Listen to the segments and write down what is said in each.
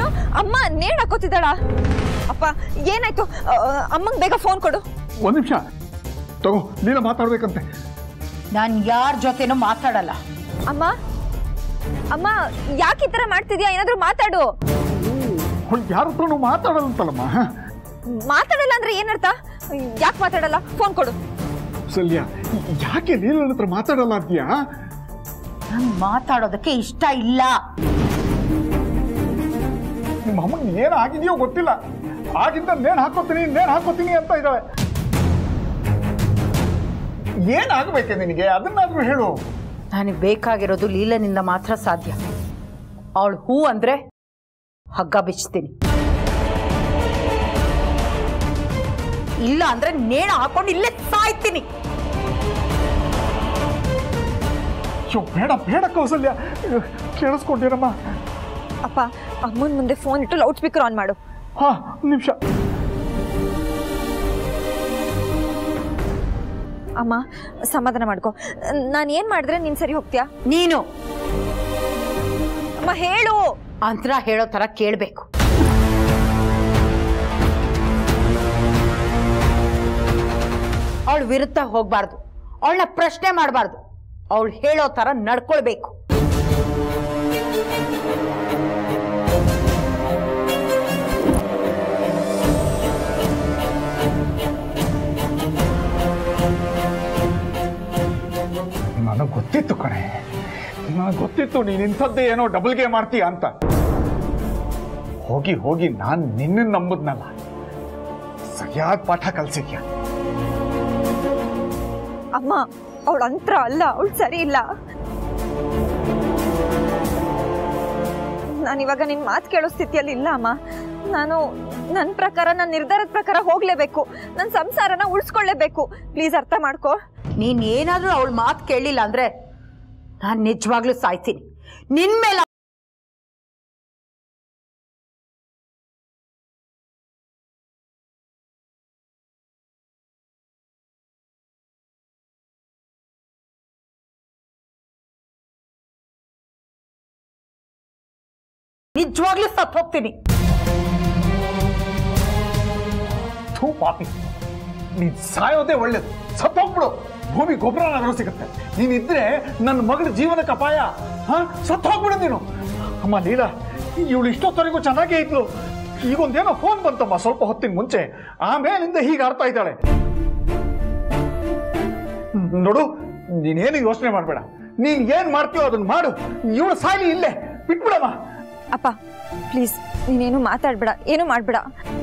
ಏನು ಅಮ್ಮ ನೇಣ್ ಹಾಕೋತಿದ್ದಾಳ ಅಪ್ಪ ಏನಾಯ್ತು ಅಮ್ಮಂಗೆ ಬೇಗ ಫೋನ್ ಕೊಡು ಒಂದು ನಿಮಿಷ ತಗೋ ನೀನ ಮಾತಾಡ್ಬೇಕಂತೆ ನಾನು ಯಾರ ಜೊತೆನೂ ಮಾತಾಡಲ್ಲ ಅಮ್ಮ ಅಮ್ಮ ಯಾಕೆ ಈ ಥರ ಮಾಡ್ತಿದ್ಯಾ ಏನಾದರೂ ಮಾತಾಡು ಅವ್ಳು ಯಾರ ಹತ್ರನೂ ಮಾತಾಡಲ್ಲಂತಲ್ಲಮ್ಮ ಮಾತಾಡಲ್ಲ ಅಂದ್ರೆ ಏನರ್ಥ ಯಾಕೆ ಮಾತಾಡಲ್ಲ ಫೋನ್ ಕೊಡು ಸಲ್ಯ ಯಾಕೆ ನೀನು ನನ್ನ ಹತ್ರ ಮಾತಾಡಲ್ಲ ಅಂತೀಯಾ ನಾನು ಮಾತಾಡೋದಕ್ಕೆ ಇಷ್ಟ ಇಲ್ಲ ನಿಮ್ಮ ಅಮ್ಮಂಗೆ ಏನು ಆಗಿದೆಯೋ ಗೊತ್ತಿಲ್ಲ ಆಗಿದ್ದ ನೇಣು ಹಾಕೋತೀನಿ ನೇಣು ಹಾಕೋತೀನಿ ಅಂತ ಇದ್ದಾಳೆ ಏನಾಗಬೇಕೆ ನಿನಗೆ ಅದನ್ನಾದ್ರೂ ಹೇಳು ನನಗೆ ಬೇಕಾಗಿರೋದು ಲೀಲನಿಂದ ಮಾತ್ರ ಸಾಧ್ಯ ಅವಳು ಹೂ ಅಂದ್ರೆ ಹಗ್ಗ ಬಿಚ್ತೀನಿ ಇಲ್ಲ ಅಂದ್ರೆ ನೇಣ ಹಾಕೊಂಡು ಇಲ್ಲೇ ಸಾಯ್ತೀನಿ ಅಯ್ಯೋ ಬೇಡ ಬೇಡ ಕೌಸಲ್ಯ ಕೇಳಿಸ್ಕೊಂಡಿರಮ್ಮ ಅಪ್ಪ ಅಮ್ಮನ ಮುಂದೆ ಫೋನ್ ಇಟ್ಟು ಲೌಡ್ ಸ್ಪೀಕರ್ ಆನ್ ಮಾಡು ಹಾ ನಿಮಿಷ ಅಮ್ಮ ಸಮಾಧಾನ ಮಾಡ್ಕೊ ನಾನು ಏನು ಮಾಡಿದ್ರೆ ನೀನು ಸರಿ ಹೋಗ್ತೀಯಾ ನೀನು ಅಮ್ಮ ಹೇಳು ಅಂತರ ಹೇಳೋ ತರ ಕೇಳಬೇಕು ಅವಳು ವಿರುದ್ಧ ಹೋಗ್ಬಾರ್ದು ಅವಳನ್ನ ಪ್ರಶ್ನೆ ಮಾಡಬಾರ್ದು ಅವಳು ಹೇಳೋ ತರ ನಡ್ಕೊಳ್ಬೇಕು ನನಗೆ ಗೊತ್ತಿತ್ತು ಕಣೆ ನನಗೆ ಗೊತ್ತಿತ್ತು ನೀನು ಇಂಥದ್ದೇ ಏನೋ ಡಬಲ್ ಗೇಮ್ ಮಾಡ್ತೀಯ ಅಂತ ಹೋಗಿ ಹೋಗಿ ನಾನು ನಿನ್ನ ನಂಬುದ್ನಲ್ಲ ಸರಿಯಾದ ಪಾಠ ಕಲ್ಸಿದ್ಯಾ ಅಮ್ಮ ಅವಳ ಅಂತ್ರ ಅಲ್ಲ ಅವಳು ಸರಿ ಇಲ್ಲ ನಾನಿವಾಗ ನಿನ್ನ ಮಾತು ಕೇಳೋ ಸ್ಥಿತಿಯಲ್ಲಿ ಇಲ್ಲ ಅಮ್ಮ ನಾನು ನನ್ನ ಪ್ರಕಾರ ನನ್ನ ನಿರ್ಧಾರದ ಪ್ರಕಾರ ಹೋಗ್ಲೇಬೇಕು ನನ್ನ ಸಂಸಾರನ ಉಳಿಸ್ಕೊಳ್ಳೇಬೇಕು ಪ್ಲೀಸ್ ಅರ್ಥ ಮಾಡ್ಕೋ ನೀನ್ ಏನಾದ್ರೂ ಅವಳ ಮಾತು ಕೇಳಲಿಲ್ಲ ಅಂದ್ರೆ ನಾನು ನಿಜವಾಗ್ಲೂ ಸಾಯ್ತೀನಿ ನಿನ್ ಮೇಲೆ ನಿಜವಾಗ್ಲೂ ಸತ್ ಹೋಗ್ತೀನಿ ಥೂ ಪಾಪಿ ನೀನ್ ಸಾಯೋದೇ ಒಳ್ಳೇದು ಸತ್ತೋಗ್ಬಿಡು ಭೂಮಿ ಗೊಬ್ಬರನಾದ್ರೂ ಸಿಗುತ್ತೆ ನೀನಿದ್ರೆ ನನ್ನ ಮಗಳ ಜೀವನಕ್ಕೆ ಅಪಾಯ ಹಾ ಸತ್ತು ಹೋಗ್ಬಿಡು ನೀನು ಅಮ್ಮ ಲೀಲಾ ಇವಳು ಇಷ್ಟೊತ್ತವರೆಗೂ ಚೆನ್ನಾಗೇ ಇದ್ಲು ಈಗೊಂದೇನೋ ಫೋನ್ ಬಂತಮ್ಮ ಸ್ವಲ್ಪ ಹೊತ್ತಿನ ಮುಂಚೆ ಆಮೇಲಿಂದ ಹೀಗೆ ಆಡ್ತಾ ಇದ್ದಾಳೆ ಹ್ಮ್, ನೋಡು ನೀನೇನು ಯೋಚನೆ ಮಾಡಬೇಡ ನೀನ್ ಏನ್ ಮಾಡ್ತೀಯೋ ಅದನ್ನ ಮಾಡು ಇವಳು ಸಾಯ್ಲಿ ಇಲ್ಲೇ ಬಿಟ್ಬಿಡಮ್ಮ ಅಪ್ಪ ಪ್ಲೀಸ್ ನೀನೇನು ಮಾತಾಡ್ಬೇಡ ಏನು ಮಾಡ್ಬೇಡ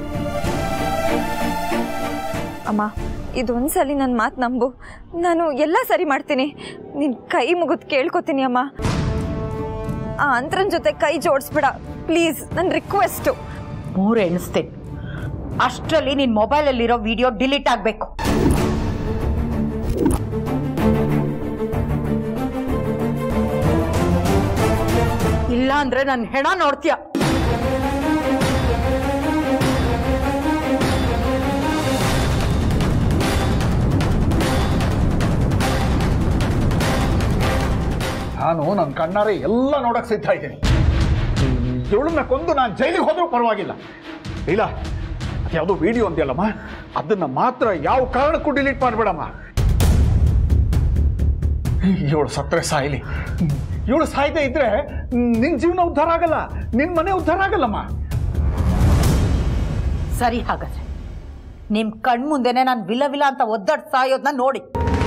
ಅಮ್ಮ ಇದೊಂದ್ಸಲಿ ನನ್ನ ಮಾತು ನಂಬು ನಾನು ಎಲ್ಲ ಸರಿ ಮಾಡ್ತೀನಿ ನಿನ್ನ ಕೈ ಮುಗಿದು ಕೇಳ್ಕೊತೀನಿ ಅಮ್ಮ ಆ ಅಂತ್ರನ್ ಜೊತೆ ಕೈ ಜೋಡಿಸ್ಬೇಡ ಪ್ಲೀಸ್ ನನ್ನ ರಿಕ್ವೆಸ್ಟು ಮೂರು ಎಣಿಸ್ತೇನೆ ಅಷ್ಟರಲ್ಲಿ ನಿನ್ ಮೊಬೈಲಲ್ಲಿರೋ ವಿಡಿಯೋ ಡಿಲೀಟ್ ಆಗಬೇಕು ಇಲ್ಲ ಅಂದ್ರೆ ನನ್ನ ಹೆಣ ನೋಡ್ತೀಯ ನಾನು ನನ್ನ ಕಣ್ಣಾರೆ ಎಲ್ಲ ನೋಡಕ್ ಸಿದ್ಧ ಇದ್ದೀನಿ ಇವಳನ್ನ ಕೊಂದು ನಾನು ಜೈಲಿಗೆ ಹೋದ್ರೂ ಪರವಾಗಿಲ್ಲ ಇಲ್ಲ ಯಾವುದೋ ವಿಡಿಯೋ ಅಂದ್ಯಲ್ಲಮ್ಮ ಅದನ್ನ ಮಾತ್ರ ಯಾವ ಕಾರಣಕ್ಕೂ ಡಿಲೀಟ್ ಮಾಡಬೇಡಮ್ಮ ಇವಳು ಸತ್ತರೆ ಸಾಯ್ಲಿ ಇವಳು ಸಾಯ್ದೇ ಇದ್ರೆ ನಿನ್ ಜೀವನ ಉದ್ಧಾರ ಆಗಲ್ಲ ನಿನ್ ಮನೆ ಉದ್ಧಾರ ಆಗಲ್ಲಮ್ಮ ಸರಿ ಹಾಗಾದ್ರೆ ನಿಮ್ ಕಣ್ಮುಂದೆನೆ ನಾನು ವಿಲ ವಿಲ ಅಂತ ಒದ್ದಾಡ್ ಸಾಯೋದನ್ನ ನೋಡಿ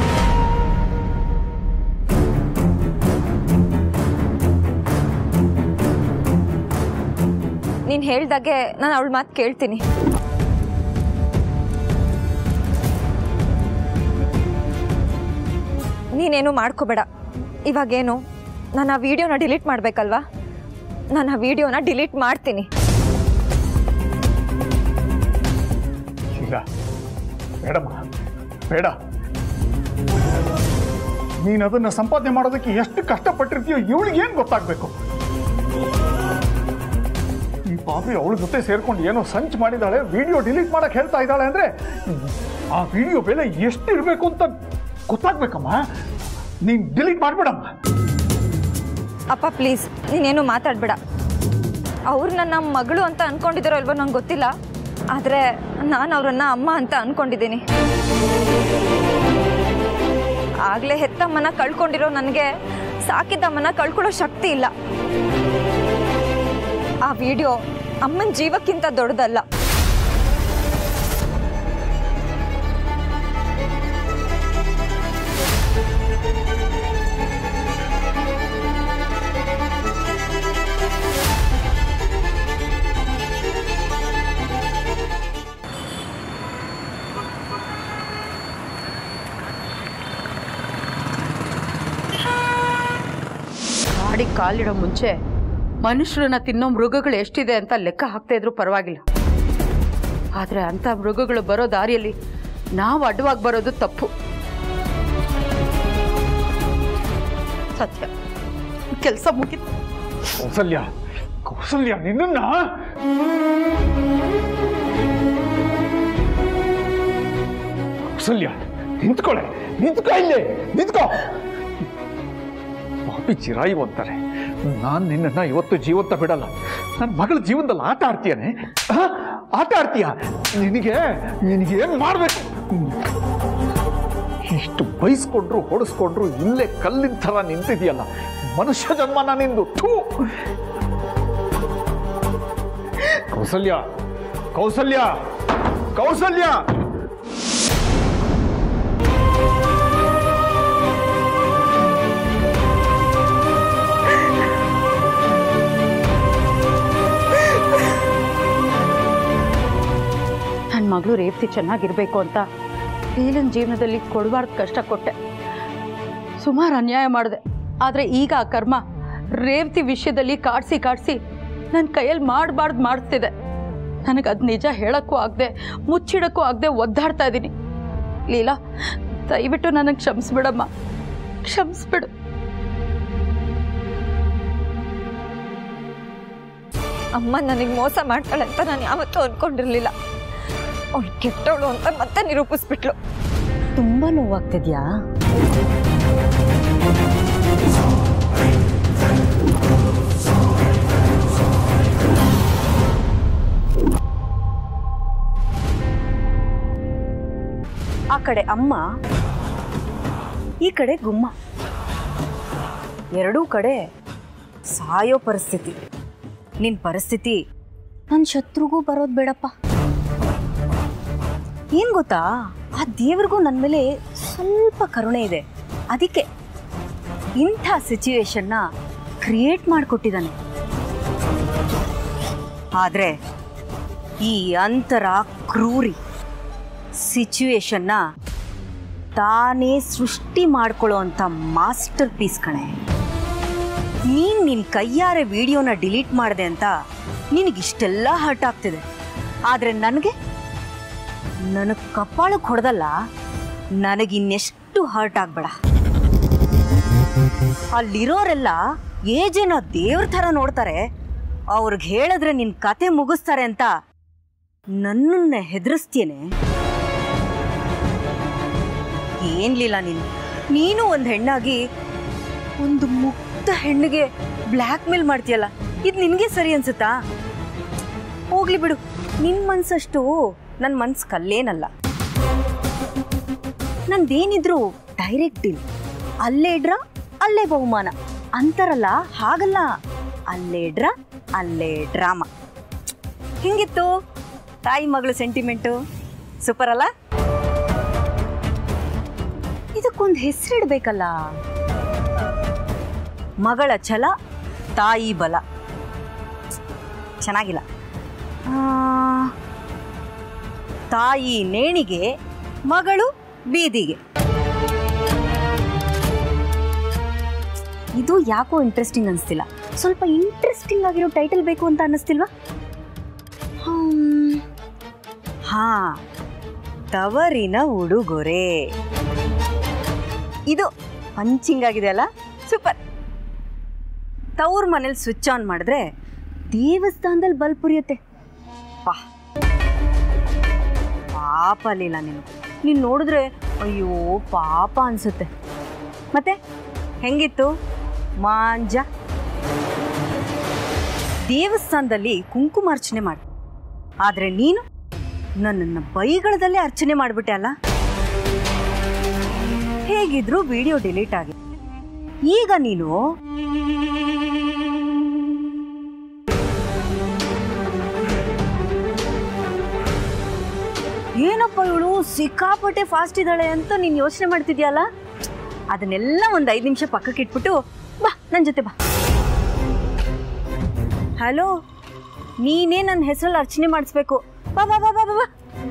ನೀನು ಹೇಳ್ದಾಗೆ ನಾನು ಅವಳ ಮಾತು ಕೇಳ್ತೀನಿ ನೀನೇನು ಮಾಡ್ಕೋಬೇಡ ಇವಾಗೇನು ನಾನು ಆ ವಿಡಿಯೋನ ಡಿಲೀಟ್ ಮಾಡಬೇಕಲ್ವಾ ನಾನು ಆ ವಿಡಿಯೋನ ಡಿಲೀಟ್ ಮಾಡ್ತೀನಿ ಇಲ್ಲ ಬೇಡಮ್ಮ ಬೇಡ ನೀನು ಅದನ್ನ ಸಂಪಾದನೆ ಮಾಡೋದಕ್ಕೆ ಎಷ್ಟು ಕಷ್ಟಪಟ್ಟಿರ್ತೀಯೋ ಇವಳಿಗೆ ಏನು ಗೊತ್ತಾಗಬೇಕು ಈ ಪಾಪಿ ಅವಳ ಜೊತೆ ಸೇರ್ಕೊಂಡು ಏನೋ ಸಂಚ್ ಮಾಡಿದಾಳೆ ವಿಡಿಯೋ ಡಿಲೀಟ್ ಮಾಡಕ್ ಹೇಳ್ತಾ ಇದ್ದಾಳೆ ಅಂದ್ರೆ ಆ ವಿಡಿಯೋ ಬೆಲೆ ಎಷ್ಟಿರಬೇಕು ಅಂತ ಗೊತ್ತಾಗ್ಬೇಕಮ್ಮ ನೀನ್ ಡಿಲೀಟ್ ಮಾಡ್ಬೇಡಮ್ಮ ಅಪ್ಪ ಪ್ಲೀಸ್ ನೀನೇನು ಮಾತಾಡಬೇಡ ಅವ್ರು ನನ್ನ ಮಗಳು ಅಂತ ಅನ್ಕೊಂಡಿದ್ದಾರೋ ಇಲ್ವೋ ನಂಗೆ ಗೊತ್ತಿಲ್ಲ ಆದರೆ ನಾನು ಅವರನ್ನ ಅಮ್ಮ ಅಂತ ಅನ್ಕೊಂಡಿದ್ದೀನಿ ಆಗಲೇ ಹೆತ್ತಮ್ಮನ ಕಳ್ಕೊಂಡಿರೋ ನನಗೆ ಸಾಕಿದ್ದಮ್ಮನ ಕಳ್ಕೊಳ್ಳೋ ಶಕ್ತಿ ಇಲ್ಲ ಆ ವಿಡಿಯೋ ಅಮ್ಮನ ಜೀವಕ್ಕಿಂತ ದೊಡ್ಡದಲ್ಲ ಗಾಡಿ ಕಾಲಿಡೋ ಮುಂಚೆ ಮನುಷ್ಯರನ್ನ ತಿನ್ನೋ ಮೃಗಗಳು ಎಷ್ಟಿದೆ ಅಂತ ಲೆಕ್ಕ ಹಾಕ್ತಾ ಇದ್ರು ಪರವಾಗಿಲ್ಲ ಆದರೆ ಅಂಥ ಮೃಗಗಳು ಬರೋ ದಾರಿಯಲ್ಲಿ ನಾವು ಅಡ್ಡವಾಗಿ ಬರೋದು ತಪ್ಪು ಸತ್ಯ ಕೆಲಸ ಮುಗಿತು ಕೌಸಲ್ಯ ಕೌಸಲ್ಯ ನಿನ್ನ ಕೌಸಲ್ಯ ನಿಂತ್ಕೊಳೆ ನಿಂತ್ಕೊ ಇಲ್ಲಿ ನಿಂತ್ಕೊ ಪಾಪಿ ಚಿರಾಯಿ ಅಂತಾರೆ ನಾನು ನಿನ್ನನ್ನ ಇವತ್ತು ಜೀವಂತ ಬಿಡಲ್ಲ ನನ್ನ ಮಗಳ ಜೀವನದಲ್ಲಿ ಆಟ ಆಡ್ತೀಯನೆ ಆ? ಆಟ ಆಡ್ತೀಯ ನಿನಗೆ ನಿನಗೆ ಏನ್ ಮಾಡ್ಬೇಕು ಇಷ್ಟು ಬೈಸ್ಕೊಂಡ್ರು ಹೊಡೆಸ್ಕೊಂಡ್ರು ಇಲ್ಲೇ ಕಲ್ಲಿನ ಥರ ನಿಂತಿದೆಯಲ್ಲ ಮನುಷ್ಯ ಜನ್ಮನ ನಿಂದು ಥೂ ಕೌಸಲ್ಯ ಕೌಸಲ್ಯ ಕೌಸಲ್ಯ ನನ್ನ ಮಗಳು ರೇವತಿ ಚೆನ್ನಾಗಿರ್ಬೇಕು ಅಂತ ಲೀಲನ್ ಜೀವನದಲ್ಲಿ ಕೊಡಬಾರ್ದು ಕಷ್ಟ ಕೊಟ್ಟೆ ಸುಮಾರು ಅನ್ಯಾಯ ಮಾಡಿದೆ ಆದರೆ ಈಗ ಆ ಕರ್ಮ ರೇವತಿ ವಿಷಯದಲ್ಲಿ ಕಾಡಿಸಿ ಕಾಡಿಸಿ ನನ್ನ ಕೈಯಲ್ಲಿ ಮಾಡಬಾರ್ದು ಮಾಡ್ತಿದೆ ನನಗೆ ಅದು ನಿಜ ಹೇಳೋಕ್ಕೂ ಆಗದೆ ಮುಚ್ಚಿಡೋಕ್ಕೂ ಆಗದೆ ಒದ್ದಾಡ್ತಾ ಇದ್ದೀನಿ ಲೀಲಾ ದಯವಿಟ್ಟು ನನಗೆ ಕ್ಷಮಿಸ್ಬಿಡಮ್ಮ ಕ್ಷಮಿಸ್ಬಿಡು ಅಮ್ಮ ನನಗೆ ಮೋಸ ಮಾಡ್ತಾಳೆ ಅಂತ ನಾನು ಯಾವತ್ತೂ ಅನ್ಕೊಂಡಿರ್ಲಿಲ್ಲ ಅವಳು ಕೆಟ್ಟವಳು ಅಂತ ಮತ್ತೆ ನಿರೂಪಿಸ್ಬಿಟ್ಲು ತುಂಬ ನೋವಾಗ್ತಿದ್ಯಾ ಆ ಕಡೆ ಅಮ್ಮ ಈ ಕಡೆ ಗುಮ್ಮ ಎರಡೂ ಕಡೆ ಸಾಯೋ ಪರಿಸ್ಥಿತಿ ನಿನ್ನ ಪರಿಸ್ಥಿತಿ ನನ್ನ ಶತ್ರುಗೂ ಬರೋದು ಬೇಡಪ್ಪ ಏನ್ ಗೊತ್ತಾ ಆ ದೇವ್ರಿಗೂ ನನ್ನ ಮೇಲೆ ಸ್ವಲ್ಪ ಕರುಣೆ ಇದೆ ಅದಕ್ಕೆ ಇಂಥ ಸಿಚುವೇಶನ್ನ ಕ್ರಿಯೇಟ್ ಮಾಡಿಕೊಟ್ಟಿದ್ದಾನೆ ಆದರೆ ಈ ಅಂತರ ಕ್ರೂರಿ ಸಿಚುವೇಶನ್ನ ತಾನೇ ಸೃಷ್ಟಿ ಮಾಡ್ಕೊಳ್ಳೋ ಅಂಥ ಮಾಸ್ಟರ್ ಪೀಸ್ ಕಣೆ ನೀನು ನಿನ್ನ ಕೈಯಾರೆ ವಿಡಿಯೋನ ಡಿಲೀಟ್ ಮಾಡಿದೆ ಅಂತ ನಿನಗಿಷ್ಟೆಲ್ಲ ಹರ್ಟ್ ಆಗ್ತಿದೆ ಆದರೆ ನನಗೆ ನನಗೆ ಕಪ್ಪಾಳಕ್ಕೆ ಹೊಡೆದಲ್ಲ ನನಗಿನ್ನೆಷ್ಟು ಹರ್ಟ್ ಆಗಬೇಡ ಅಲ್ಲಿರೋರೆಲ್ಲ ಏಜೇನೋ ದೇವ್ರ ಥರ ನೋಡ್ತಾರೆ ಅವ್ರಿಗೆ ಹೇಳಿದ್ರೆ ನಿನ್ನ ಕತೆ ಮುಗಿಸ್ತಾರೆ ಅಂತ ನನ್ನನ್ನ ಹೆದರಿಸ್ತೀಯನೆ ಏನ್ಲಿಲ್ಲ ನೀನು ನೀನು ಒಂದು ಹೆಣ್ಣಾಗಿ ಒಂದು ಮುಕ್ತ ಹೆಣ್ಣಿಗೆ ಬ್ಲ್ಯಾಕ್ ಮೇಲ್ ಮಾಡ್ತೀಯಲ್ಲ ಇದು ನಿನಗೆ ಸರಿ ಅನ್ಸುತ್ತಾ ಹೋಗ್ಲಿ ಬಿಡು ನಿನ್ನ ಮನ್ಸಷ್ಟು ನನ್ನ ಮನ್ಸು ಕಲ್ಲೇನಲ್ಲ ನಂದೇನಿದ್ರು ಡೈರೆಕ್ಟ್ ಡೀಲ್ ಅಲ್ಲೇ ಇಡ್ರ ಅಲ್ಲೇ ಬಹುಮಾನ ಅಂತಾರಲ್ಲ ಹಾಗಲ್ಲ ಅಲ್ಲೇ ಇಡ್ರ ಅಲ್ಲೇ ಡ್ರಾಮಾ ಹಿಂಗಿತ್ತು ತಾಯಿ ಮಗಳು ಸೆಂಟಿಮೆಂಟು ಸೂಪರ್ ಅಲ್ಲ ಇದಕ್ಕೊಂದು ಹೆಸರಿಡ್ಬೇಕಲ್ಲ ಮಗಳ ಛಲ ತಾಯಿ ಬಲ ಚೆನ್ನಾಗಿಲ್ಲ ಆ, ತಾಯಿ ನೇಣಿಗೆ ಮಗಳು ಬೀದಿಗೆ ಇದು ಯಾಕೋ ಇಂಟ್ರೆಸ್ಟಿಂಗ್ ಅನಿಸ್ತಿಲ್ಲ ಸ್ವಲ್ಪ ಇಂಟ್ರೆಸ್ಟಿಂಗ್ ಆಗಿರೋ ಟೈಟಲ್ ಬೇಕು ಅಂತ ಅನ್ನಿಸ್ತಿಲ್ವಾ ಹ್ಮ್. ಹಾ ತವರಿನ ಉಡುಗೊರೆ ಇದು ಪಂಚಿಂಗ್ ಆಗಿದೆ ಅಲ್ಲ ಸೂಪರ್ ತವ್ರ ಮನೇಲಿ ಸ್ವಿಚ್ ಆನ್ ಮಾಡಿದ್ರೆ ದೇವಸ್ಥಾನದಲ್ಲಿ ಬಲ್ಬ್ ಉರಿಯುತ್ತೆ ಪಾ ಪಾಪ ಲೀಲ ನೀನು ನೀನು ನೋಡಿದ್ರೆ ಅಯ್ಯೋ ಪಾಪ ಅನ್ಸುತ್ತೆ ಮತ್ತೆ ಹೆಂಗಿತ್ತು ಮಾಂಜ ದೇವಸ್ಥಾನದಲ್ಲಿ ಕುಂಕುಮಾರ್ಚನೆ ಮಾಡಿ ಆದರೆ ನೀನು ನನ್ನನ್ನು ಬೈಗಳದಲ್ಲೇ ಅರ್ಚನೆ ಮಾಡಿಬಿಟ್ಟೆ ಅಲ್ಲ ಹೇಗಿದ್ರು ವಿಡಿಯೋ ಡಿಲೀಟ್ ಆಗಿದೆ ಈಗ ನೀನು ಏನಪ್ಪ ಇವಳು ಸಿಕ್ಕಾಪಟ್ಟೆ ಫಾಸ್ಟ್ ಇದ್ದಾಳೆ ಅಂತ ನೀನು ಯೋಚನೆ ಮಾಡ್ತಿದ್ಯಲ್ಲ ಅದನ್ನೆಲ್ಲ ಒಂದು ಐದು ನಿಮಿಷ ಪಕ್ಕಕ್ಕೆ ಇಟ್ಬಿಟ್ಟು ಬಾ ನನ್ನ ಜೊತೆ ಬಾ ಹಲೋ ನೀನೇ ನನ್ನ ಹೆಸರಲ್ಲಿ ಅರ್ಚನೆ ಮಾಡಿಸ್ಬೇಕು ಬಾ ಬಾ ಬಾ ಬಾ ಬಾ ಬಾ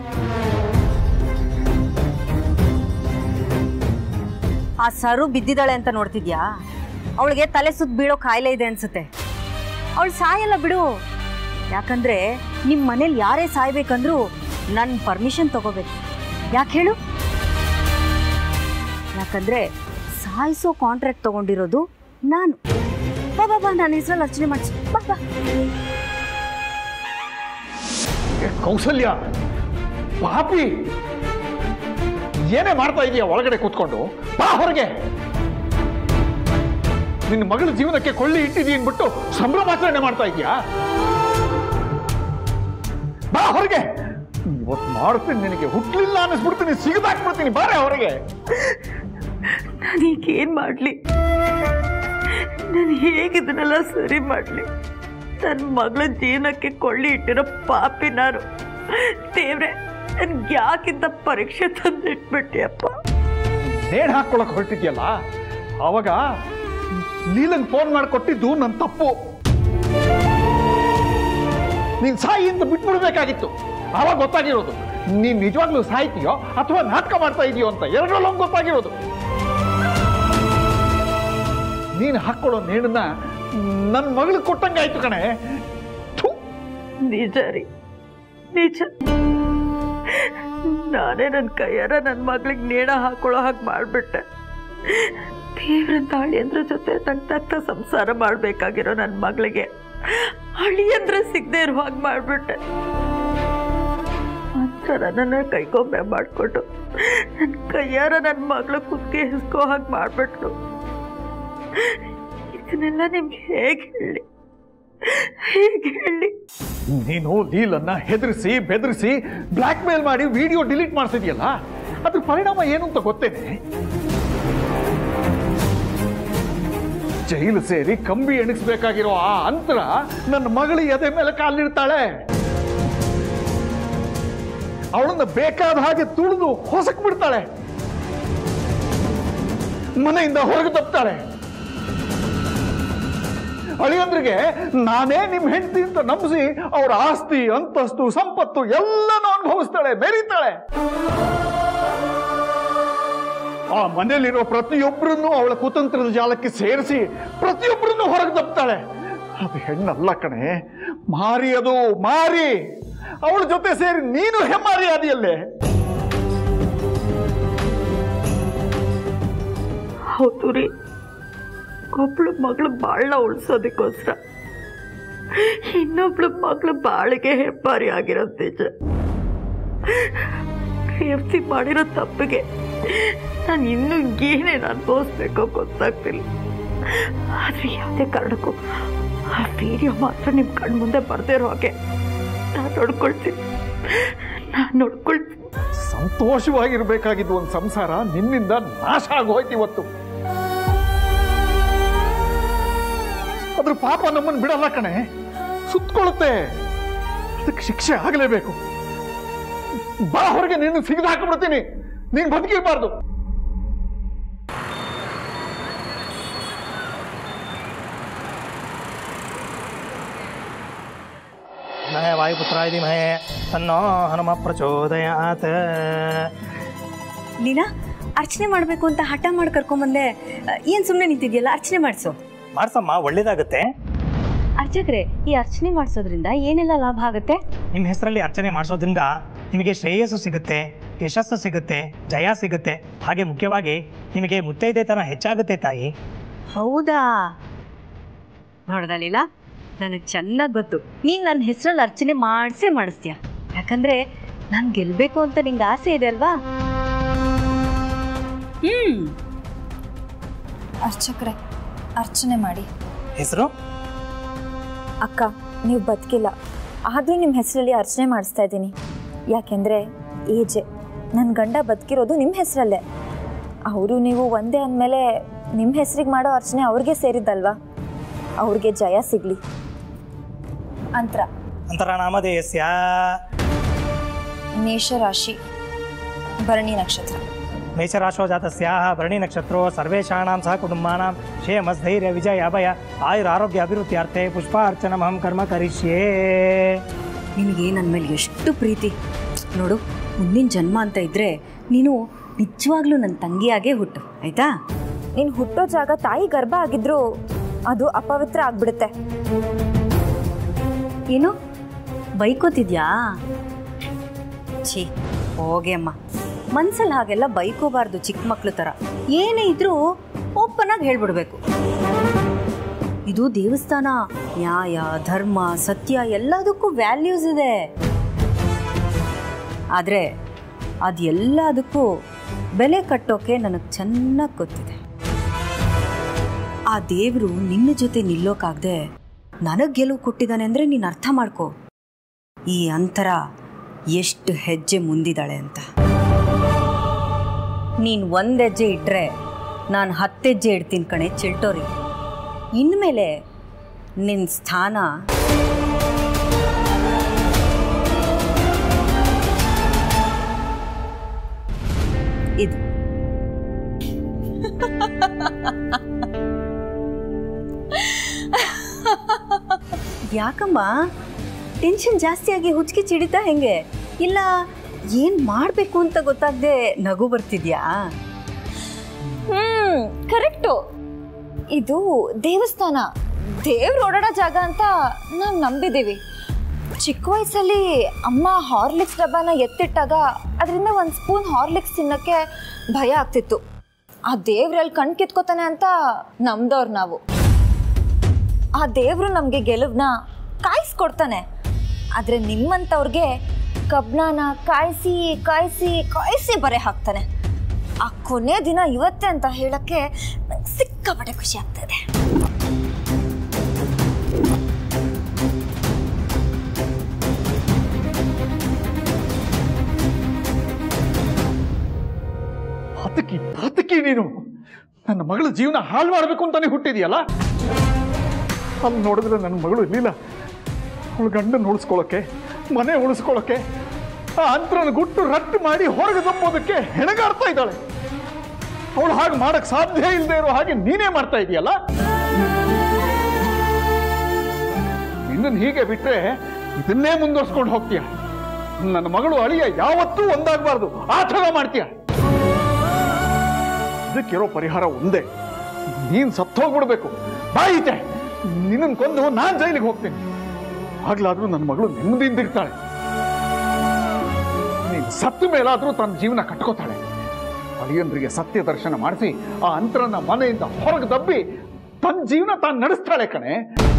ಆ ಸರು ಬಿದ್ದಿದ್ದಾಳೆ ಅಂತ ನೋಡ್ತಿದ್ಯಾ ಅವಳಿಗೆ ತಲೆ ಸುತ್ತ ಬೀಳೋ ಕಾಯಿಲೆ ಇದೆ ಅನ್ಸುತ್ತೆ ಅವಳು ಸಾಯಲ್ಲ ಬಿಡು ಯಾಕಂದ್ರೆ ನಿಮ್ಮ ಮನೇಲಿ ಯಾರೇ ಸಾಯ್ಬೇಕಂದ್ರೂ ನನ್ನ ಪರ್ಮಿಷನ್ ತಗೋಬೇಕು ಯಾಕೆ ಹೇಳು ಯಾಕಂದ್ರೆ ಸಾಯಿಸೋ ಕಾಂಟ್ರಾಕ್ಟ್ ತಗೊಂಡಿರೋದು ನಾನು ಬಾ ಬಾ ಬಾ ನನ್ನ ಹೆಸರಲ್ಲಿ ಅರ್ಚನೆ ಮಾಡಿಸಿ ಬಾ ಬಾ ಏ, ಕೌಸಲ್ಯ ಪಾಪಿ ಏನೇ ಮಾಡ್ತಾ ಇದೀಯ ಒಳಗಡೆ ಕೂತ್ಕೊಂಡು ಬಾ ಹೊರಗೆ ನಿನ್ನ ಮಗಳ ಜೀವನಕ್ಕೆ ಕೊಳ್ಳಿ ಇಟ್ಟಿದೀನಿ ಅಂದ್ಬಿಟ್ಟು ಸಂಭ್ರಮಾಚರಣೆ ಮಾಡ್ತಾ ಇದೀಯಾ ಬಾ ಹೊರಗೆ ಇವತ್ತು ಮಾಡ್ತೀನಿ ನಿನಗೆ ಹುಟ್ಲಿಲ್ಲ ಅನ್ನಿಸ್ಬಿಡ್ತೀನಿ ಸಿಗದಾಕ್ಬಿಡ್ತೀನಿ ಬಾರೆ ಹೊರಗೆ ನಾನೀಗೇನು ಮಾಡಲಿ ನಾನು ಹೇಗಿದ್ದನ್ನೆಲ್ಲ ಸರಿ ಮಾಡಲಿ ನನ್ನ ಮಗಳ ಜೀವನಕ್ಕೆ ಕೊಳ್ಳಿ ಇಟ್ಟಿರೋ ಪಾಪಿ ನಾನು ದೇವ್ರೆ ನನ್ಗೆ ಯಾಕಿಂತ ಪರೀಕ್ಷೆ ತಂದಿಟ್ಬಿಟ್ಟಿಯಪ್ಪ ನೇಣು ಹಾಕೊಳಕ್ ಹೊರಟಿದ್ಯಲ್ಲ ಅವಾಗ ನೀಲಂಗ್ ಫೋನ್ ಮಾಡಿ ಕೊಟ್ಟಿದ್ದು ನನ್ನ ತಪ್ಪು ನೀನ್ ಸಾಯಿ ಅಂತ ಬಿಟ್ಬಿಡ್ಬೇಕಾಗಿತ್ತು ಆವಾಗ ಗೊತ್ತಾಗಿರೋದು ನೀನ್ ನಿಜವಾಗ್ಲೂ ಸಾಯ್ತೀಯೋ ಅಥವಾ ನಾಟಕ ಮಾಡ್ತಾ ಇದೆಯೋ ಅಂತ ಎರಡರಲ್ಲೂ ಗೊತ್ತಾಗಿರೋದು ನೀನು ಹಾಕೊಳ್ಳೋ ನೇಣನ್ನ ನನ್ನ ಮಗಳಿಗೆ ಕೊಟ್ಟಂಗಾಯ್ತು ಕಣೆ ಥು. ನಿಜ ರೀ ನಿಜ ನಾನೇ ನನ್ನ ಕೈಯಾರ ನನ್ನ ಮಗಳಿಗೆ ನೇಣ ಹಾಕೊಳ್ಳೋ ಹಾಗೆ ಮಾಡಿಬಿಟ್ಟೆ ದೇವ್ರ ತಾಳಿಯಂದ್ರ ಜೊತೆ ತಗ್ತಗ್ತ ಸಂಸಾರ ಮಾಡಬೇಕಾಗಿರೋ ನನ್ನ ಮಗಳಿಗೆ ಅಳಿಯಂದ್ರ ಸಿಗದೆ ಇರೋ ಹಾಗೆ ಮಾಡಿಬಿಟ್ಟೆ ಅಂತ ನನ್ನನ್ನು ಕೈಗೊಂಬೆ ಮಾಡಿಕೊಟ್ಟು ನನ್ನ ಕೈಯಾರ ನನ್ನ ಮಗಳ ಕುತ್ತಿಗೆ ಹಿಸ್ಕೋ ಹಾಗೆ ಮಾಡಿಬಿಟ್ಲು ಇದನ್ನೆಲ್ಲ ನಿಮ್ಗೆ ಹೇಗೆ ಹೇಳಿ ಹೇಗೆ ಹೇಳಿ ನೀನು ಲೀಲನ್ನ ಹೆದರಿಸಿ ಬೆದರಿಸಿ ಬ್ಲ್ಯಾಕ್ ಮೇಲ್ ಮಾಡಿ ವಿಡಿಯೋ ಡಿಲೀಟ್ ಮಾಡ್ತಿದ್ಯಲ್ಲ ಅದ್ರ ಪರಿಣಾಮ ಏನು ಅಂತ ಗೊತ್ತೇನೆ ಜೈಲು ಸೇರಿ ಕಂಬಿ ಎಣಿಸ್ಬೇಕಾಗಿರೋ ಆ ಅಂತರ ನನ್ನ ಮಗಳು ಎದೆ ಮೇಲೆ ಕಾಲಿಡ್ತಾಳೆ ಅವಳನ್ನ ಬೇಕಾದ ಹಾಗೆ ತುಳಿದು ಹೊಸಕ್ ಬಿಡ್ತಾಳೆ ಮನೆಯಿಂದ ಹೊರಗೆ ತಪ್ತಾಳೆ ಅಳಿಯಂದ್ರಿಗೆ ನಾನೇ ನಿಮ್ ಹೆಂಡತಿ ಅಂತ ನಂಬಿಸಿ ಅವರ ಆಸ್ತಿ ಅಂತಸ್ತು ಸಂಪತ್ತು ಎಲ್ಲನೂ ಅನುಭವಿಸ್ತಾಳೆ ಮೆರೀತಾಳೆ ಆ ಮನೆಯಲ್ಲಿರೋ ಪ್ರತಿಯೊಬ್ಬರನ್ನು ಅವಳ ಕುತಂತ್ರದ ಜಾಲಕ್ಕೆ ಸೇರಿಸಿ ಪ್ರತಿಯೊಬ್ಬರನ್ನು ಹೊರಗೆ ತಪ್ತಾಳೆ ಅದು ಹೆಣ್ಣಲ್ಲ ಕಣೆ ಮಾರಿ ಅದು ಮಾರಿ ಅವಳ ಜೊತೆ ಸೇರಿ ನೀನು ಹೆಮ್ಮಾರಿ ಆದಿಯಲ್ಲೇ ಹೌದು ರೀ ಒಬ್ಳು ಮಗಳು ಬಾಳನ್ನ ಉಳಿಸೋದಕ್ಕೋಸ್ಕರ ಇನ್ನೊಬ್ಳು ಮಗಳು ಬಾಳಿಗೆ ಹೆಬ್ಬಾರಿ ಆಗಿರೋದು ನಿಜ ರೇವತಿ ಮಾಡಿರೋ ತಪ್ಪಿಗೆ ನಾನು ಇನ್ನೂ ಏನೇನು ಅನುಭವಿಸ್ಬೇಕೋ ಗೊತ್ತಾಗ್ತಿಲ್ಲ ಆದರೆ ಯಾವುದೇ ಕಾರಣಕ್ಕೂ ಆ ವಿಡಿಯೋ ಮಾತ್ರ ನಿಮ್ಮ ಕಣ್ಣು ಮುಂದೆ ಬರ್ದೇ ಇರೋ ಹಾಗೆ ನಾನು ನೋಡ್ಕೊಳ್ತೀನಿ ನಾನು ನೋಡ್ಕೊಳ್ತೀನಿ ಸಂತೋಷವಾಗಿರ್ಬೇಕಾಗಿದ್ದು ಒಂದು ಸಂಸಾರ ನಿನ್ನಿಂದ ನಾಶ ಆಗೋಯ್ತು ಇವತ್ತು ಅದ್ರ ಪಾಪ ನಮ್ಮನ್ನು ಬಿಡಲ್ಲ ಕಣೆ ಸುತ್ತಕೊಳ್ಳುತ್ತೆ ಅದಕ್ಕೆ ಶಿಕ್ಷೆ ಆಗಲೇಬೇಕು ಬಾ ಹೊರಗೆ ನಿನ್ನ ಸಿಗದ ಹಾಕಿಬಿಡ್ತೀನಿ ನೀನ್ ಬದುಕಿರಬಾರ್ದು ನಯ ವಾಯುಪುತ್ರಾಯ ಧೀಮಹಿ ತನ್ನೋ ಹನುಮ ಪ್ರಚೋದಯಾತ್ ಲೀನಾ ಅರ್ಚನೆ ಮಾಡಬೇಕು ಅಂತ ಹಠ ಮಾಡಿ ಕರ್ಕೊಂಬಂದೆ ಏನು ಸುಮ್ಮನೆ ನಿಂತಿದ್ಯಲ್ಲ ಅರ್ಚನೆ ಮಾಡಿಸು ಮಾಡ್ಸಮ್ಮ ಒಳ್ಳೇದಾಗುತ್ತೆ ಅರ್ಚಕ್ರೆ ಈ ಅರ್ಚನೆ ಮಾಡಿಸೋದ್ರಿಂದ ಏನೆಲ್ಲ ಲಾಭ ಆಗುತ್ತೆ ನಿಮ್ಮ ಹೆಸರಲ್ಲಿ ಅರ್ಚನೆ ಮಾಡಿಸೋದ್ರಿಂದ ನಿಮಗೆ ಶ್ರೇಯಸ್ಸು ಸಿಗುತ್ತೆ ಯಶಸ್ಸು ಸಿಗುತ್ತೆ ಜಯ ಸಿಗುತ್ತೆ ಹಾಗೆ ಮುಖ್ಯವಾಗಿ ನಿಮಗೆ ಮುತ್ತೈದೆತನ ಹೆಚ್ಚಾಗುತ್ತೆ ತಾಯಿ ಹೌದಾ ನೋಡ್ದ ಲೀಲಾ ನನಗೆ ಚೆನ್ನಾಗಿ ಗೊತ್ತು ನೀನು ನನ್ನ ಹೆಸರಲ್ಲಿ ಅರ್ಚನೆ ಮಾಡಿಸೇ ಮಾಡಿಸ್ತೀಯ ಯಾಕಂದ್ರೆ ನಾನು ಗೆಲ್ಬೇಕು ಅಂತ ನಿಂಗೆ ಆಸೆ ಇದೆ ಅಲ್ವಾ ಹ್ಮ್ ಅರ್ಚಕ್ರೆ ಅರ್ಚನೆ ಮಾಡಿ ಹೆಸರು ಅಕ್ಕ ನೀವು ಬದುಕಿಲ್ಲ ಆದರೂ ನಿಮ್ಮ ಹೆಸರಲ್ಲಿ ಅರ್ಚನೆ ಮಾಡಿಸ್ತಾ ಇದ್ದೀನಿ ಯಾಕೆಂದರೆ ಏಜೆ ನನ್ನ ಗಂಡ ಬದುಕಿರೋದು ನಿಮ್ಮ ಹೆಸರಲ್ಲೇ ಅವರು ನೀವು ಒಂದೇ ಅಂದಮೇಲೆ ನಿಮ್ಮ ಹೆಸರಿಗೆ ಮಾಡೋ ಅರ್ಚನೆ ಅವ್ರಿಗೆ ಸೇರಿದ್ದಲ್ವಾ ಅವ್ರಿಗೆ ಜಯ ಸಿಗಲಿ ಅಂತರ ಅಂತರನಾಮಧೇಯಸ್ಯ ಮೇಷರಾಶಿ ಭರಣಿ ನಕ್ಷತ್ರ ಮೇಷರಾಶೋ ಜಾತಸ್ಯಾಹ ಭರಣಿ ನಕ್ಷತ್ರೋ ಸರ್ವೇಷಾಣಾಂ ಸಹ ಕುಟುಂಬಾನಾಂ ಕ್ಷೇಮಸ್ಥೈರ್ಯ ವಿಜಯ ಅಭಯ ಆಯುರ ಆರೋಗ್ಯ ಅಭಿವೃದ್ಧಿಯಾರ್ಥೆ ಪುಷ್ಪಾರ್ಚನಮಹಂ ಕರ್ಮ ಕರಿಷ್ಯೇ ನಿನಗೆ ನನ್ನ ಮೇಲೆ ಎಷ್ಟು ಪ್ರೀತಿ ನೋಡು ಮುಂದಿನ ಜನ್ಮ ಅಂತ ಇದ್ರೆ ನೀನು ನಿಜವಾಗ್ಲೂ ನನ್ನ ತಂಗಿಯಾಗೇ ಹುಟ್ಟು ಆಯ್ತಾ ನೀನು ಹುಟ್ಟೋ ಜಾಗ ತಾಯಿ ಗರ್ಭ ಆಗಿದ್ರು ಅದು ಅಪವಿತ್ರ ಆಗ್ಬಿಡುತ್ತೆ ಏನು ಬೈಕೋತಿದ್ಯಾ ಛೀ ಹೋಗೆ ಅಮ್ಮ ಮನ್ಸಲ್ಲಿ ಹಾಗೆಲ್ಲ ಬೈಕೋಬಾರ್ದು ಚಿಕ್ಕ ಮಕ್ಳು ಥರ ಏನೇ ಇದ್ರೂ ಓಪನ್ ಆಗಿ ಹೇಳ್ಬಿಡ್ಬೇಕು ಇದು ದೇವಸ್ಥಾನ ನ್ಯಾಯ ಧರ್ಮ ಸತ್ಯ ಎಲ್ಲದಕ್ಕೂ ವ್ಯಾಲ್ಯೂಸ್ ಇದೆ ಆದರೆ ಅದೆಲ್ಲದಕ್ಕೂ ಬೆಲೆ ಕಟ್ಟೋಕೆ ನನಗೆ ಚೆನ್ನಾಗಿ ಗೊತ್ತಿದೆ ಆ ದೇವರು ನಿನ್ನ ಜೊತೆ ನಿಲ್ಲೋಕಾಗ್ದೆ ನನಗೆ ಗೆಲುವು ಕೊಟ್ಟಿದ್ದಾನೆ ಅಂದರೆ ನೀನು ಅರ್ಥ ಮಾಡ್ಕೋ ಈ ಅಂತರ ಎಷ್ಟು ಹೆಜ್ಜೆ ಮುಂದಿದ್ದಾಳೆ ಅಂತ ನೀನು ಒಂದು ಹೆಜ್ಜೆ ಇಟ್ಟರೆ ನಾನು ಹತ್ತು ಹೆಜ್ಜೆ ಇಡ್ತೀನಿ ಕಣೆ ಚಿಲ್ಟೋರಿ ಇನ್ಮೇಲೆ ನಿನ್ನ ಸ್ಥಾನ ಇದು ಯಾಕಮ್ಮ ಟೆನ್ಷನ್ ಜಾಸ್ತಿಯಾಗಿ ಹುಚ್ಚಿಗೆ ಚಿಡಿತಾ ಹೆಂಗೆ ಇಲ್ಲ ಏನು ಮಾಡಬೇಕು ಅಂತ ಗೊತ್ತಾಗದೆ ನಗು ಬರ್ತಿದ್ಯಾ ಹ್ಮ್ ಕರೆಕ್ಟು ಇದು ದೇವಸ್ಥಾನ ದೇವ್ರು ಓಡಾಡೋ ಜಾಗ ಅಂತ ನಾವು ನಂಬಿದ್ದೀವಿ ಚಿಕ್ಕ ವಯಸ್ಸಲ್ಲಿ ಅಮ್ಮ ಹಾರ್ಲಿಕ್ಸ್ ಡಬ್ಬನ ಎತ್ತಿಟ್ಟಾಗ ಅದರಿಂದ ಒಂದು ಸ್ಪೂನ್ ಹಾರ್ಲಿಕ್ಸ್ ತಿನ್ನೋಕ್ಕೆ ಭಯ ಆಗ್ತಿತ್ತು ಆ ದೇವ್ರಲ್ಲಿ ಕಣ್ ಕಿತ್ಕೋತಾನೆ ಅಂತ ನಂಬ್ದವ್ರು ನಾವು ಆ ದೇವರು ನಮಗೆ ಗೆಲುವನ್ನ ಕಾಯಿಸ್ಕೊಡ್ತಾನೆ ಆದರೆ ನಿಮ್ಮಂಥವ್ರಿಗೆ ಕಬ್ಣನ ಕಾಯಿಸಿ ಕಾಯಿಸಿ ಕಾಯಿಸಿ ಬರೆ ಹಾಕ್ತಾನೆ ಆ ಕೊನೆ ದಿನ ಇವತ್ತೇ ಅಂತ ಹೇಳಕ್ಕೆ ನಂಗೆ ಸಿಕ್ಕಾಪಟ್ಟೆ ಖುಷಿ ಆಗ್ತಾ ಇದೆ ಹತಕಿ ಹತಕಿ ನೀನು ನನ್ನ ಮಗಳ ಜೀವನ ಹಾಳು ಮಾಡಬೇಕು ಅಂತಾನೆ ಹುಟ್ಟಿದೆಯಲ್ಲ ಅಲ್ಲಿ ನೋಡಿದ್ರೆ ನನ್ನ ಮಗಳು ಇರಲಿಲ್ಲ ಅವಳು ಗಂಡನ ಉಳಿಸ್ಕೊಳ್ಳೋಕೆ ಮನೆ ಉಳಿಸ್ಕೊಳ್ಳೋಕೆ ಆ ಅಂತರನ ಗುಟ್ಟು ರಟ್ಟು ಮಾಡಿ ಹೊರಗೆ ದಪ್ಪೋದಕ್ಕೆ ಹೆಣಗಾಡ್ತಾ ಇದ್ದಾಳೆ ಅವಳು ಹಾಗೆ ಮಾಡಕ್ ಸಾಧ್ಯ ಇಲ್ಲದೆ ಇರೋ ಹಾಗೆ ನೀನೇ ಮಾಡ್ತಾ ಇದೆಯಲ್ಲ ನಿನ್ನನ್ನು ಹೀಗೆ ಬಿಟ್ರೆ ಇದನ್ನೇ ಮುಂದುವರ್ಸ್ಕೊಂಡು ಹೋಗ್ತೀಯ ನನ್ನ ಮಗಳು ಅಳಿಯ ಯಾವತ್ತೂ ಒಂದಾಗಬಾರ್ದು ಆ ಥರ ಮಾಡ್ತೀಯ ಇದಕ್ಕಿರೋ ಪರಿಹಾರ ಒಂದೇ ನೀನ್ ಸತ್ತೋಗ್ಬಿಡ್ಬೇಕು ಬಾಯಿತೆ ನಿನ್ನನ್ ಕೊಂದು ನಾನ್ ಜೈಲಿಗೆ ಹೋಗ್ತೀನಿ ಆಗ್ಲಾದ್ರೂ ನನ್ನ ಮಗಳು ನೆಮ್ಮದಿಯಿಂದ ಇರ್ತಾಳೆ ನೀನ್ ಸತ್ತ ಮೇಲಾದ್ರೂ ತನ್ನ ಜೀವನ ಕಟ್ಕೋತಾಳೆ ಅಳಿಯಂದ್ರಿಗೆ ಸತ್ಯ ದರ್ಶನ ಮಾಡಿಸಿ ಆ ಅಂತರನ ಮನೆಯಿಂದ ಹೊರಗೆ ದಬ್ಬಿ ತನ್ನ ಜೀವನ ತಾನು ನಡೆಸ್ತಾಳೆ ಕಣೆ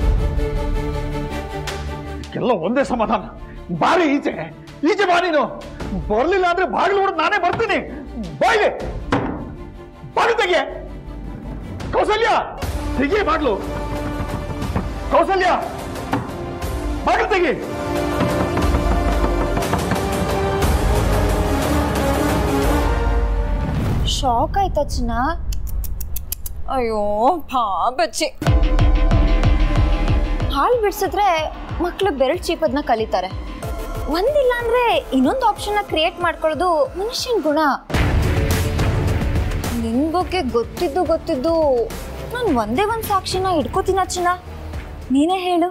ಎಲ್ಲ ಒಂದೇ ಸಮಾಧಾನ ಬಾರಿ ಈಚೆ ಈಚೆ ಬಾ ನೀನು ಬರ್ಲಿಲ್ಲ ಅಂದ್ರೆ ಬಾಗಿಲು ಹೊಡೆದು ನಾನೇ ಬರ್ತೀನಿ ಬಾಯ್ಲೆ ಬಾಗಿಲು ತೆಗೆ ಕೌಸಲ್ಯ ತೆಗಿ ಬಾಗ್ಲು ಕೌಸಲ್ಯ ಬಾಗಿಲು ತೆಗಿ ಶಾಕ್ ಆಯ್ತಾ ಚಿನ್ನ ಅಯ್ಯೋ ಬಚ್ಚಿ ಹಾಲು ಬಿಡ್ಸಿದ್ರೆ ಮಕ್ಕಳು ಬೆರಳು ಚೀಪದನ್ನ ಕಲಿತಾರೆ ಒಂದಿಲ್ಲ ಅಂದ್ರೆ ಇನ್ನೊಂದು ಆಪ್ಷನ್ನ ಕ್ರಿಯೇಟ್ ಮಾಡ್ಕೊಳ್ಳೋದು ಮನುಷ್ಯನ ಗುಣ ನಿನ್ ಬಗ್ಗೆ ಗೊತ್ತಿದ್ದು ಗೊತ್ತಿದ್ದು ನಾನು ಒಂದೇ ಒಂದು ಸಾಕ್ಷಿನ ಇಟ್ಕೋತೀನ ಚಿನ್ನ ನೀನೇ ಹೇಳು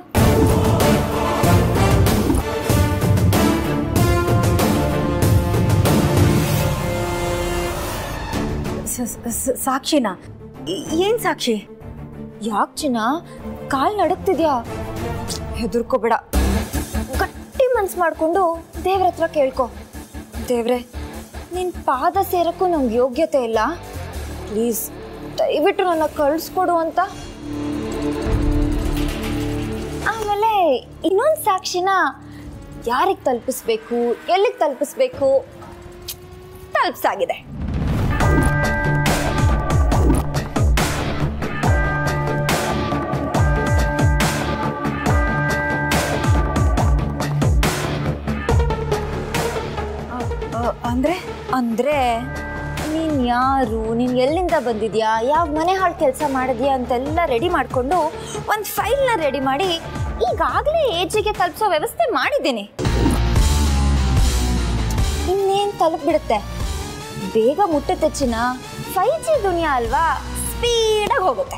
ಸ- ಸ- ಸಾಕ್ಷಿನ ಏ- ಏನ್ ಸಾಕ್ಷಿ ಯಾಕೆ ಚಿನ್ನ ಕಾಲ್ ನಡುಕ್ತಿದ್ಯಾ ಹೆದರ್ಕೋಬೇಡ ಗಟ್ಟಿ ಮನ್ಸು ಮಾಡ್ಕೊಂಡು ದೇವ್ರ ಹತ್ರ ಕೇಳ್ಕೊ ದೇವ್ರೆ ನಿನ್ ಪಾದ ಸೇರಕ್ಕೂ ನಂಗೆ ಯೋಗ್ಯತೆ ಇಲ್ಲ ಪ್ಲೀಸ್ ದಯವಿಟ್ಟು ನನ್ನ ಕಳಿಸ್ಕೊಡು ಅಂತ ಆಮೇಲೆ ಇನ್ನೊಂದು ಸಾಕ್ಷಿನ ಯಾರಿಗೆ ತಲುಪಿಸ್ಬೇಕು ಎಲ್ಲಿಗೆ ತಲುಪಿಸ್ಬೇಕು ತಲುಪಿಸಾಗಿದೆ ಅಂದರೆ ನೀನು ಯಾರು ನೀನು ಎಲ್ಲಿಂದ ಬಂದಿದ್ಯಾ ಯಾವ ಮನೆ ಹಾಳು ಕೆಲಸ ಮಾಡಿದ್ಯಾ ಅಂತೆಲ್ಲ ರೆಡಿ ಮಾಡಿಕೊಂಡು ಒಂದು ಫೈಲ್ನ ರೆಡಿ ಮಾಡಿ ಈಗಾಗಲೇ ಏಜಿಗೆ ತಲುಪಿಸೋ ವ್ಯವಸ್ಥೆ ಮಾಡಿದ್ದೀನಿ ಇನ್ನೇನು ತಲುಪಿಬಿಡುತ್ತೆ ಬೇಗ ಮುಟ್ಟುತ್ತೆ ಚಿನ್ನ ಫೈವ್ ಜಿ ದುನಿಯಾ ಅಲ್ವಾ ಸ್ಪೀಡಾಗಿ ಹೋಗುತ್ತೆ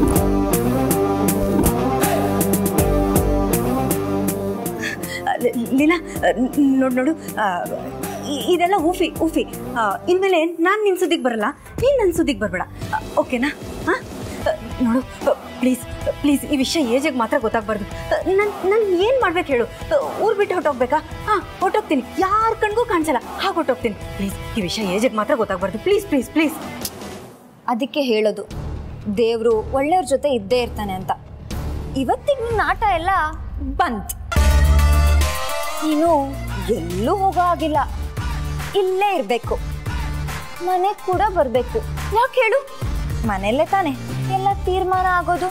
ಲೀಲಾ ನೋಡು ನೋಡು ಆ, ಇ- ಇದೆಲ್ಲ ಊಫಿ ಊಫಿ ಆ, ಇನ್ಮೇಲೆ ನಾನು ನಿನ್ನ ಸುದ್ದಿಗೆ ಬರಲ್ಲ ನೀನು ನನ್ನ ಸುದ್ದಿಗೆ ಬರಬೇಡ ಓಕೆನಾ ಹಾಂ ನೋಡು ಪ್ಲೀಸ್ ಪ್ಲೀಸ್ ಈ ವಿಷಯ ಏಜಿಗೆ ಮಾತ್ರ ಗೊತ್ತಾಗಬಾರ್ದು ನಾನು ನಾನು ಏನು ಮಾಡ್ಬೇಕು ಹೇಳು ಊರು ಬಿಟ್ಟು ಹೊಟ್ಟೋಗ್ಬೇಕಾ ಹಾಂ ಹೊಟ್ಟೋಗ್ತೀನಿ ಯಾರ ಕಣ್ಗೂ ಕಾಣಿಸಲ್ಲ ಹಾಗೆ ಹೊಟ್ಟೋಗ್ತೀನಿ ಪ್ಲೀಸ್ ಈ ವಿಷಯ ಏಜಿಗೆ ಮಾತ್ರ ಗೊತ್ತಾಗಬಾರ್ದು ಪ್ಲೀಸ್ ಪ್ಲೀಸ್ ಪ್ಲೀಸ್ ಅದಕ್ಕೆ ಹೇಳೋದು ದೇವರು ಒಳ್ಳೆಯವ್ರ ಜೊತೆ ಇದ್ದೇ ಇರ್ತಾನೆ ಅಂತ ಇವತ್ತಿಗೆ ನಿನ್ನ ಆಟ ಎಲ್ಲ ಬಂತ್ ನೀನು ಎಲ್ಲೂ ಹೋಗೋ ಆಗಿಲ್ಲ ಇಲ್ಲೇ ಇರಬೇಕು ಮನೆ ಕೂಡ ಬರಬೇಕು ಯಾಕೆ ಹೇಳು ಮನೆಯಲ್ಲೇ ತಾನೆ ಎಲ್ಲ ತೀರ್ಮಾನ ಆಗೋದು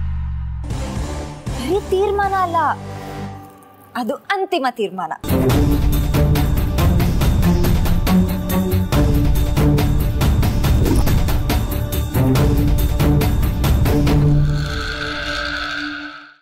ಬರೀ ತೀರ್ಮಾನ ಅಲ್ಲ ಅದು ಅಂತಿಮ ತೀರ್ಮಾನ